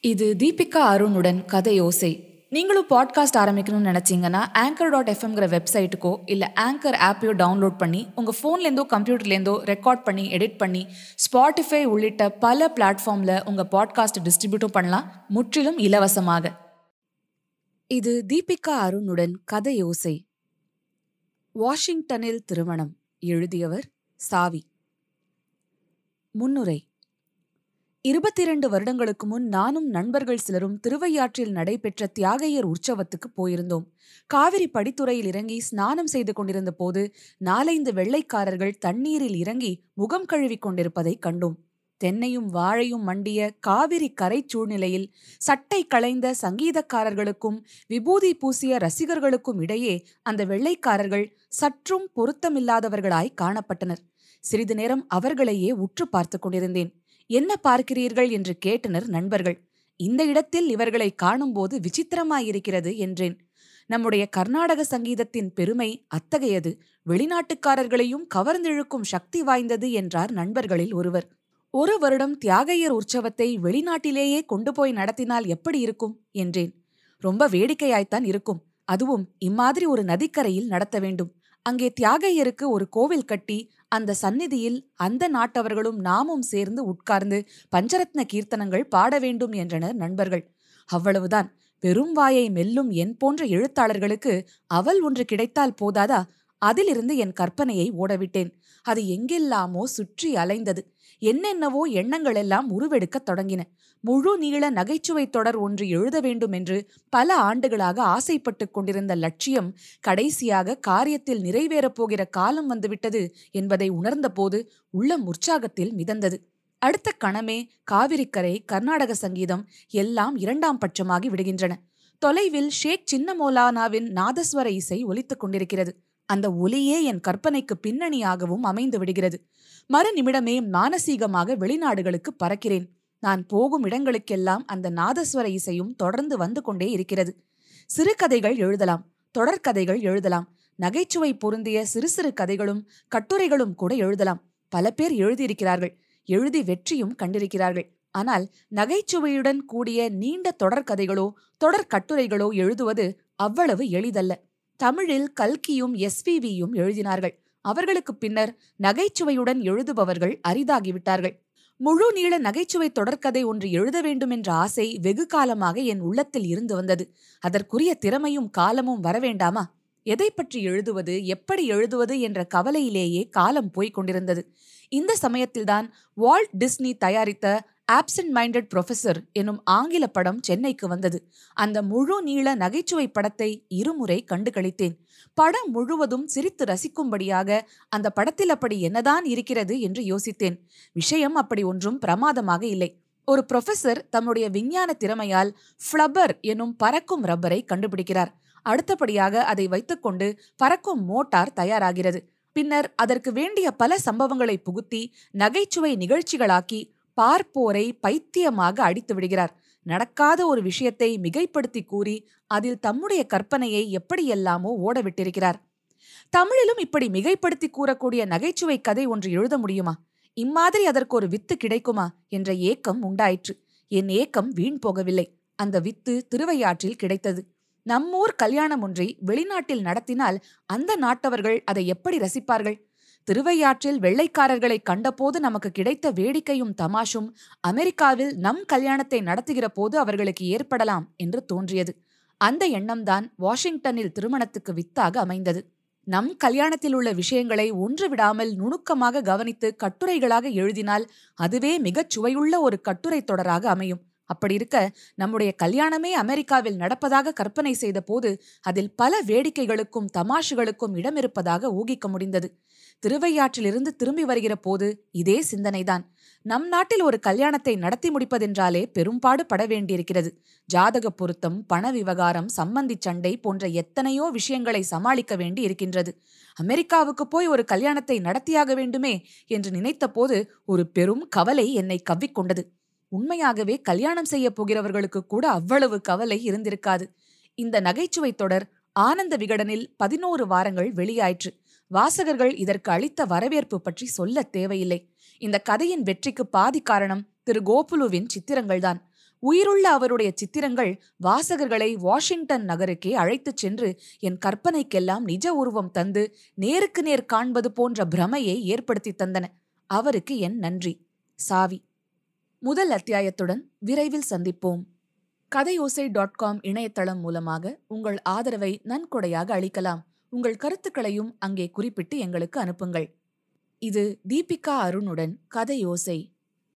இது தீபிகா அருணுடன் கதையோசை நீங்களும் பாட்காஸ்ட் ஆரம்பிக்கணும்னு நினச்சிங்கன்னா ஆங்கர் டாட் எஃப்எம்ங்கிற வெப்சைட்டுக்கோ இல்லை ஆங்கர் ஆப்பையோ டவுன்லோட் பண்ணி உங்கள் ஃபோன்லேருந்தோ கம்ப்யூட்டர்லேருந்தோ ரெக்கார்ட் பண்ணி எடிட் பண்ணி ஸ்பாட்டிஃபை உள்ளிட்ட பல பிளாட்ஃபார்மில் உங்கள் பாட்காஸ்ட் டிஸ்ட்ரிபியூட்டும் பண்ணலாம் முற்றிலும் இலவசமாக இது தீபிகா அருணுடன் கதையோசை வாஷிங்டனில் திருமணம் எழுதியவர் சாவி முன்னுரை இருபத்தி இரண்டு வருடங்களுக்கு முன் நானும் நண்பர்கள் சிலரும் திருவையாற்றில் நடைபெற்ற தியாகையர் உற்சவத்துக்கு போயிருந்தோம் காவிரி படித்துறையில் இறங்கி ஸ்நானம் செய்து கொண்டிருந்த போது நாலைந்து வெள்ளைக்காரர்கள் தண்ணீரில் இறங்கி முகம் கழுவிக் கொண்டிருப்பதை கண்டோம் தென்னையும் வாழையும் மண்டிய காவிரி கரை சூழ்நிலையில் சட்டை களைந்த சங்கீதக்காரர்களுக்கும் விபூதி பூசிய ரசிகர்களுக்கும் இடையே அந்த வெள்ளைக்காரர்கள் சற்றும் பொருத்தமில்லாதவர்களாய் காணப்பட்டனர் சிறிது நேரம் அவர்களையே உற்று பார்த்து கொண்டிருந்தேன் என்ன பார்க்கிறீர்கள் என்று கேட்டனர் நண்பர்கள் இந்த இடத்தில் இவர்களை காணும்போது விசித்திரமாயிருக்கிறது என்றேன் நம்முடைய கர்நாடக சங்கீதத்தின் பெருமை அத்தகையது வெளிநாட்டுக்காரர்களையும் கவர்ந்திழுக்கும் சக்தி வாய்ந்தது என்றார் நண்பர்களில் ஒருவர் ஒரு வருடம் தியாகையர் உற்சவத்தை வெளிநாட்டிலேயே கொண்டு போய் நடத்தினால் எப்படி இருக்கும் என்றேன் ரொம்ப வேடிக்கையாய்த்தான் இருக்கும் அதுவும் இம்மாதிரி ஒரு நதிக்கரையில் நடத்த வேண்டும் அங்கே தியாகையருக்கு ஒரு கோவில் கட்டி அந்த சந்நிதியில் அந்த நாட்டவர்களும் நாமும் சேர்ந்து உட்கார்ந்து பஞ்சரத்ன கீர்த்தனங்கள் பாட வேண்டும் என்றனர் நண்பர்கள் அவ்வளவுதான் பெரும் வாயை மெல்லும் என் போன்ற எழுத்தாளர்களுக்கு அவள் ஒன்று கிடைத்தால் போதாதா அதிலிருந்து என் கற்பனையை ஓடவிட்டேன் அது எங்கெல்லாமோ சுற்றி அலைந்தது என்னென்னவோ எண்ணங்கள் எல்லாம் உருவெடுக்கத் தொடங்கின முழு நீள நகைச்சுவை தொடர் ஒன்று எழுத வேண்டும் என்று பல ஆண்டுகளாக ஆசைப்பட்டுக் கொண்டிருந்த லட்சியம் கடைசியாக காரியத்தில் நிறைவேறப் போகிற காலம் வந்துவிட்டது என்பதை உணர்ந்தபோது உள்ளம் உற்சாகத்தில் மிதந்தது அடுத்த கணமே காவிரிக்கரை கர்நாடக சங்கீதம் எல்லாம் இரண்டாம் பட்சமாகி விடுகின்றன தொலைவில் ஷேக் சின்னமோலானாவின் நாதஸ்வர இசை ஒலித்துக் கொண்டிருக்கிறது அந்த ஒலியே என் கற்பனைக்கு பின்னணியாகவும் அமைந்து விடுகிறது மறு நிமிடமே மானசீகமாக வெளிநாடுகளுக்கு பறக்கிறேன் நான் போகும் இடங்களுக்கெல்லாம் அந்த நாதஸ்வர இசையும் தொடர்ந்து வந்து கொண்டே இருக்கிறது சிறுகதைகள் எழுதலாம் தொடர்கதைகள் எழுதலாம் நகைச்சுவை பொருந்திய சிறு சிறு கதைகளும் கட்டுரைகளும் கூட எழுதலாம் பல பேர் எழுதியிருக்கிறார்கள் எழுதி வெற்றியும் கண்டிருக்கிறார்கள் ஆனால் நகைச்சுவையுடன் கூடிய நீண்ட தொடர்கதைகளோ தொடர் கட்டுரைகளோ எழுதுவது அவ்வளவு எளிதல்ல தமிழில் கல்கியும் எஸ்விவியும் எழுதினார்கள் அவர்களுக்கு பின்னர் நகைச்சுவையுடன் எழுதுபவர்கள் அரிதாகிவிட்டார்கள் முழு நீள நகைச்சுவை தொடர்கதை ஒன்று எழுத வேண்டும் என்ற ஆசை வெகு காலமாக என் உள்ளத்தில் இருந்து வந்தது அதற்குரிய திறமையும் காலமும் வரவேண்டாமா எதை பற்றி எழுதுவது எப்படி எழுதுவது என்ற கவலையிலேயே காலம் போய்க் கொண்டிருந்தது இந்த சமயத்தில்தான் வால்ட் டிஸ்னி தயாரித்த ஆப்சன்ட் மைண்டட் ப்ரொஃபசர் எனும் ஆங்கில படம் சென்னைக்கு வந்தது அந்த முழு நீள நகைச்சுவை படத்தை இருமுறை கண்டு கழித்தேன் படம் முழுவதும் சிரித்து ரசிக்கும்படியாக அந்த படத்தில் அப்படி என்னதான் இருக்கிறது என்று யோசித்தேன் விஷயம் அப்படி ஒன்றும் பிரமாதமாக இல்லை ஒரு ப்ரொஃபசர் தம்முடைய விஞ்ஞான திறமையால் ஃப்ளபர் எனும் பறக்கும் ரப்பரை கண்டுபிடிக்கிறார் அடுத்தபடியாக அதை வைத்துக்கொண்டு பறக்கும் மோட்டார் தயாராகிறது பின்னர் அதற்கு வேண்டிய பல சம்பவங்களை புகுத்தி நகைச்சுவை நிகழ்ச்சிகளாக்கி பார்ப்போரை பைத்தியமாக அடித்து விடுகிறார் நடக்காத ஒரு விஷயத்தை மிகைப்படுத்தி கூறி அதில் தம்முடைய கற்பனையை எப்படியெல்லாமோ ஓடவிட்டிருக்கிறார் தமிழிலும் இப்படி மிகைப்படுத்தி கூறக்கூடிய நகைச்சுவை கதை ஒன்று எழுத முடியுமா இம்மாதிரி அதற்கு ஒரு வித்து கிடைக்குமா என்ற ஏக்கம் உண்டாயிற்று என் ஏக்கம் வீண் போகவில்லை அந்த வித்து திருவையாற்றில் கிடைத்தது நம்மூர் கல்யாணம் ஒன்றை வெளிநாட்டில் நடத்தினால் அந்த நாட்டவர்கள் அதை எப்படி ரசிப்பார்கள் திருவையாற்றில் வெள்ளைக்காரர்களை கண்டபோது நமக்கு கிடைத்த வேடிக்கையும் தமாஷும் அமெரிக்காவில் நம் கல்யாணத்தை நடத்துகிற போது அவர்களுக்கு ஏற்படலாம் என்று தோன்றியது அந்த எண்ணம்தான் வாஷிங்டனில் திருமணத்துக்கு வித்தாக அமைந்தது நம் கல்யாணத்தில் உள்ள விஷயங்களை ஒன்று விடாமல் நுணுக்கமாக கவனித்து கட்டுரைகளாக எழுதினால் அதுவே மிகச் சுவையுள்ள ஒரு கட்டுரை தொடராக அமையும் அப்படி இருக்க நம்முடைய கல்யாணமே அமெரிக்காவில் நடப்பதாக கற்பனை செய்த போது அதில் பல வேடிக்கைகளுக்கும் தமாஷுகளுக்கும் இடமிருப்பதாக ஊகிக்க முடிந்தது திருவையாற்றிலிருந்து திரும்பி வருகிற போது இதே சிந்தனைதான் நம் நாட்டில் ஒரு கல்யாணத்தை நடத்தி முடிப்பதென்றாலே பெரும்பாடு பட வேண்டியிருக்கிறது ஜாதக பொருத்தம் பண விவகாரம் சம்பந்தி சண்டை போன்ற எத்தனையோ விஷயங்களை சமாளிக்க வேண்டி இருக்கின்றது அமெரிக்காவுக்கு போய் ஒரு கல்யாணத்தை நடத்தியாக வேண்டுமே என்று நினைத்தபோது ஒரு பெரும் கவலை என்னை கவ்விக்கொண்டது உண்மையாகவே கல்யாணம் செய்ய போகிறவர்களுக்கு கூட அவ்வளவு கவலை இருந்திருக்காது இந்த நகைச்சுவை தொடர் ஆனந்த விகடனில் பதினோரு வாரங்கள் வெளியாயிற்று வாசகர்கள் இதற்கு அளித்த வரவேற்பு பற்றி சொல்ல தேவையில்லை இந்த கதையின் வெற்றிக்கு பாதி காரணம் திரு கோகுலுவின் சித்திரங்கள்தான் உயிருள்ள அவருடைய சித்திரங்கள் வாசகர்களை வாஷிங்டன் நகருக்கே அழைத்துச் சென்று என் கற்பனைக்கெல்லாம் நிஜ உருவம் தந்து நேருக்கு நேர் காண்பது போன்ற பிரமையை ஏற்படுத்தி தந்தன அவருக்கு என் நன்றி சாவி முதல் அத்தியாயத்துடன் விரைவில் சந்திப்போம் கதையோசை டாட் காம் இணையதளம் மூலமாக உங்கள் ஆதரவை நன்கொடையாக அளிக்கலாம் உங்கள் கருத்துக்களையும் அங்கே குறிப்பிட்டு எங்களுக்கு அனுப்புங்கள் இது தீபிகா அருணுடன் கதையோசை